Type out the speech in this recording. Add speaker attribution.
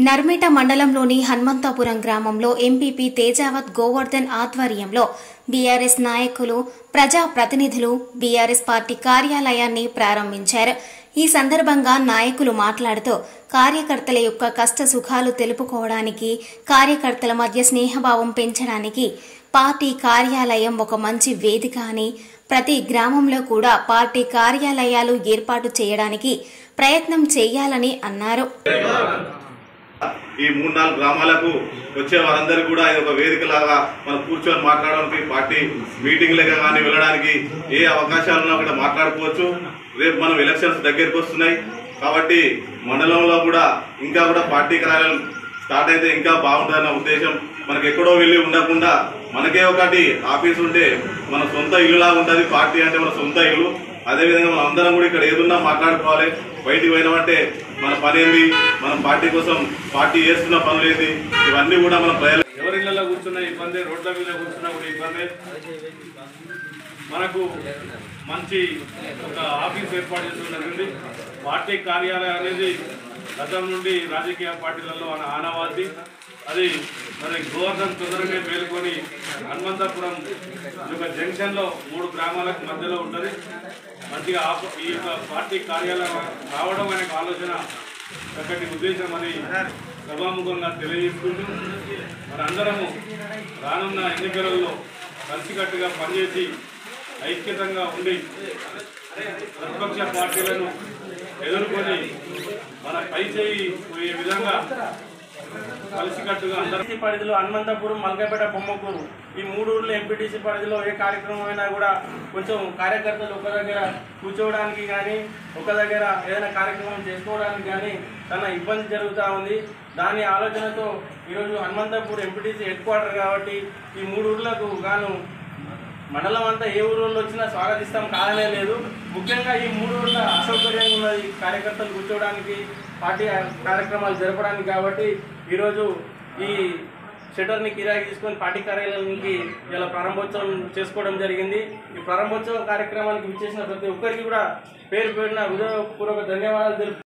Speaker 1: నర్మేట మండలంలోని హనుమంతాపురం గ్రామంలో ఎంపీపీ తేజావత్ గోవర్ధన్ ఆధ్వర్యంలో బీఆర్ఎస్ నాయకులు ప్రజా ప్రతినిధులు బీఆర్ఎస్ పార్టీ కార్యాలయాన్ని ప్రారంభించారు ఈ సందర్భంగా నాయకులు మాట్లాడుతూ కార్యకర్తల యొక్క కష్ట సుఖాలు తెలుపుకోవడానికి కార్యకర్తల మధ్య స్నేహభావం పెంచడానికి పార్టీ కార్యాలయం ఒక మంచి వేదిక అని ప్రతి గ్రామంలో కూడా పార్టీ కార్యాలయాలు ఏర్పాటు చేయడానికి ప్రయత్నం చేయాలని అన్నారు
Speaker 2: ఈ మూడు నాలుగు గ్రామాలకు వచ్చే వారందరికీ కూడా ఇది ఒక వేదిక లాగా మనం కూర్చొని మాట్లాడడానికి పార్టీ మీటింగ్లుగా కానీ వెళ్ళడానికి ఏ అవకాశాలున్నా కూడా మాట్లాడుకోవచ్చు రేపు మనం ఎలక్షన్స్ దగ్గరికి వస్తున్నాయి కాబట్టి మండలంలో కూడా ఇంకా కూడా పార్టీ కార్యాలయం స్టార్ట్ అయితే ఇంకా బాగుంటుందన్న ఉద్దేశం మనకి ఎక్కడో వెళ్ళి ఉండకుండా మనకే ఒకటి ఆఫీస్ ఉంటే మన సొంత ఇల్లులాగా ఉంటుంది పార్టీ అంటే మన సొంత ఇల్లు అదేవిధంగా మనం అందరం కూడా ఇక్కడ ఏదున్నా మాట్లాడుకోవాలి బయటికి పోయినామంటే మన పని ఏంది మనం పార్టీ కోసం పార్టీ చేస్తున్న పనులు ఏంది ఇవన్నీ కూడా మన ప్రజలు
Speaker 3: ఎవరి ఇళ్లలో కూర్చున్న ఇబ్బంది రోడ్ల మీద కూర్చున్నా కూడా ఇబ్బంది మనకు మంచి ఒక ఆఫీస్ ఏర్పాటు చేయడం జరిగింది పార్టీ కార్యాలయం అనేది గతం నుండి రాజకీయ పార్టీలలో మన ఆనవాది అది మరి గోవర్ధన్ తొందరగా మేలుకొని హనుమంతపురం ఈ యొక్క జంక్షన్లో మూడు గ్రామాలకు మధ్యలో ఉంటుంది మంచిగా ఆ- ఈ యొక్క పార్టీ కార్యాలయం రావడం అనే ఒక ఆలోచన చక్కటి ఉద్దేశం అని సభాముఖంగా తెలియజేసుకుంటూ మరి అందరము రానున్న ఎన్నికలలో కలిసికట్టుగా పనిచేసి ఐక్యతంగా ఉండి ప్రతిపక్ష పార్టీలను ఎదుర్కొని మన పై చేయి పోయే విధంగా కలిసికట్టుగా అందరూ
Speaker 4: ఎంపీటీసీ పరిధిలో హనుమంతపురం మల్కపేట బొమ్మకూరు ఈ మూడు ఊర్లు ఎంపీటీసీ పరిధిలో ఏ కార్యక్రమం అయినా కూడా కొంచెం కార్యకర్తలు ఒక దగ్గర కూర్చోవడానికి కానీ ఒక దగ్గర ఏదైనా కార్యక్రమం చేసుకోవడానికి కానీ చాలా ఇబ్బంది జరుగుతూ ఉంది దాని ఆలోచనతో ఈరోజు హనుమంతపూర్ ఎంపీటీసీ హెడ్ క్వార్టర్ కాబట్టి ఈ మూడు ఊర్లకు గాను మండలం అంతా ఏ ఊళ్ళో వచ్చినా స్వాగతిస్తాం కాదనే లేదు ముఖ్యంగా ఈ మూడు ఊర్ల అసౌకర్యంగా ఉన్నది కార్యకర్తలు కూర్చోవడానికి పార్టీ కార్యక్రమాలు జరపడానికి కాబట్టి ఈరోజు ఈ షటర్ని కిరాయి తీసుకొని పార్టీ కార్యాలయానికి ఇలా ప్రారంభోత్సవం చేసుకోవడం జరిగింది ఈ ప్రారంభోత్సవం కార్యక్రమానికి విచ్చేసిన ప్రతి ఒక్కరికి కూడా పేరు పేరున హృదయపూర్వక ధన్యవాదాలు తెలుపుతూ